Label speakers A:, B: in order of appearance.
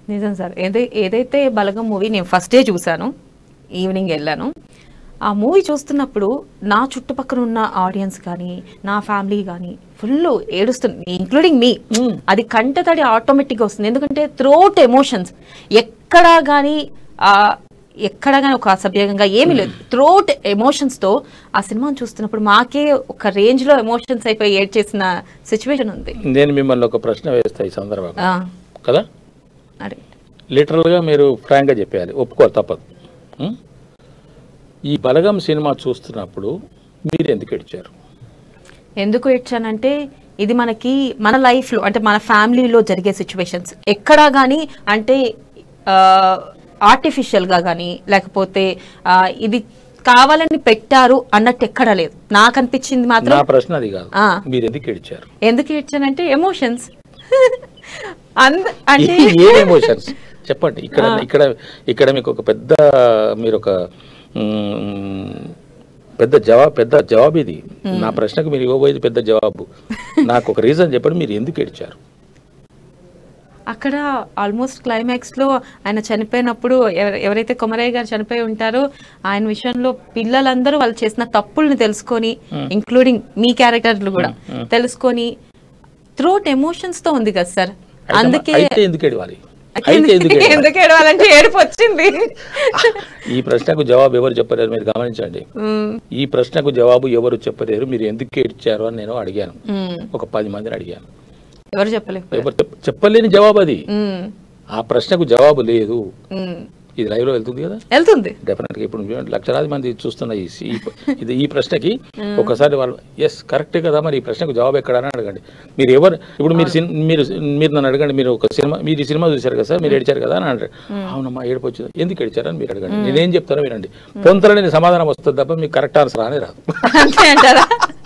A: నిజం సార్ ఏదై ఏదైతే బలగం మూవీ నేను ఫస్ట్ డే చూశాను ఈవినింగ్ వెళ్ళాను ఆ మూవీ చూస్తున్నప్పుడు నా చుట్టుపక్కల ఉన్న ఆడియన్స్ కానీ నా ఫ్యామిలీ కానీ ఫుల్ ఏడుస్తుంది ఇంక్లూడింగ్ మీ అది కంటతడి ఆటోమేటిక్గా వస్తుంది ఎందుకంటే త్రోట్ ఎమోషన్స్ ఎక్కడా కానీ ఎక్కడ కానీ ఒక అసభ్యంగా ఏమీ లేదు త్రోట్ ఎమోషన్స్తో ఆ సినిమాను చూస్తున్నప్పుడు మాకే ఒక రేంజ్లో ఎమోషన్స్ అయిపోయి ఏడ్ చేసిన సిచ్యువేషన్ ఉంది
B: నేను మిమ్మల్ని ఒక ప్రశ్న వేస్తా ఈ సందర్భంగా
A: ఆ,
B: కదా
A: అదే
B: లిటరల్గా మీరు ఫ్రాంక్గా చెప్పేయాలి ఒప్పుకోవాలి తప్పదు ఉం? ఈ బలగం సినిమా చూస్తున్నప్పుడు మీరు ఎందుకు ఏడ్చారు
A: ఎందుకు ఏడ్చానంటే ఇది మనకి మన లైఫ్లో అంటే మన ఫ్యామిలీలో జరిగే సిచ్యువేషన్స్ ఎక్కడా కానీ అంటే ఆర్టిఫిషియల్గా కానీ లేకపోతే ఆ, ఇది కావాలని పెట్టారు అన్నట్టు ఎక్కడా లేదు నాకు అనిపించింది
B: నా
A: మాత్రం
B: ప్రశ్న అది కాదు
A: ఆ.
B: మీరు ఎందుకు ఏడ్చారు
A: ఎందుకు ఏడ్చానంటే ఎమోషన్స్ అంద అంటే
B: ఏ ఎమోషన్స్ చెప్పండి ఇక్కడ ఇక్కడ ఇక్కడ మీకు ఒక పెద్ద మీరు ఒక మ్, పెద్ద జవాబు పెద్ద జవాబు ఇది నా ప్రశ్నకు మీరు ఇవ్వబోయేది పెద్ద జవాబు నాకు ఒక రీజన్ చెప్పండి మీరు ఎందుకు ఏడ్చారు
A: అక్కడ ఆల్మోస్ట్ క్లైమాక్స్ లో ఆయన చనిపోయినప్పుడు ఎవ- ఎవరైతే కొమరయ్య గారు చనిపోయి ఉంటారో ఆయన విషయంలో పిల్లలందరూ వాళ్ళు చేసిన తప్పుల్ని తెలుసుకొని ఇంక్లూడింగ్ మీ క్యారెక్టర్లు కూడా తెలుసుకొని త్రోట్ ఎమోషన్స్ తో ఉంది కదా సార్
B: అయితే-
A: అందుకే
B: అయితే ఎందుకు ఏడవాలి అయితే ఎందుకు ఏడవాలి?
A: ఎందుకు ఏడవాలంటే ఏడుపు వచ్చింది
B: ఈ ప్రశ్నకు జవాబు ఎవరు చెప్పలేరు మీరు గమనించండి
A: మ్మ్.
B: ఈ ప్రశ్నకు జవాబు ఎవరు చెప్పలేరు మీరు ఎందుకు ఏడ్చారు అని నేను అడిగాను
A: మ్మ్.
B: ఒక పది మందిని అడిగాను
A: ఎవరు చెప్పలేదు
B: ఎవరు చెప్ప- చెప్పలేని జవాబు అది
A: మ్మ్.
B: ఆ ప్రశ్నకు జవాబు లేదు
A: మ్మ్.
B: ఇది లైవ్ లో వెళ్తుంది కదా
A: వెళ్తుంది
B: డెఫినెట్గా ఇప్పుడు చూడండి, లక్షలాది మంది చూస్తున్న ఈ ఈ- ఇది ఈ ప్రశ్నకి ఒకసారి వాళ్ళు ఎస్ కరెక్టే కదా మరి ఈ ప్రశ్నకు జవాబు ఎక్కడ అని అడగండి మీరు ఎవరు ఇప్పుడు మీరు సిన్- మీరు మీరు నన్ను అడగండి మీరు ఒక సినిమా మీరు ఈ సినిమా చూశారు కదా సార్ మీరు ఏడిచారు కదా అని అంటారు అవునమ్మా ఏడుపు వచ్చింది ఎందుకు ఏడిచారని మీరు అడగండి నేనేం చెప్తానో వినండి పొంతలని సమాధానం వస్తుంది తప్ప మీకు కరెక్ట్ ఆన్సర్ అని రాదు
A: అంతే అంటారా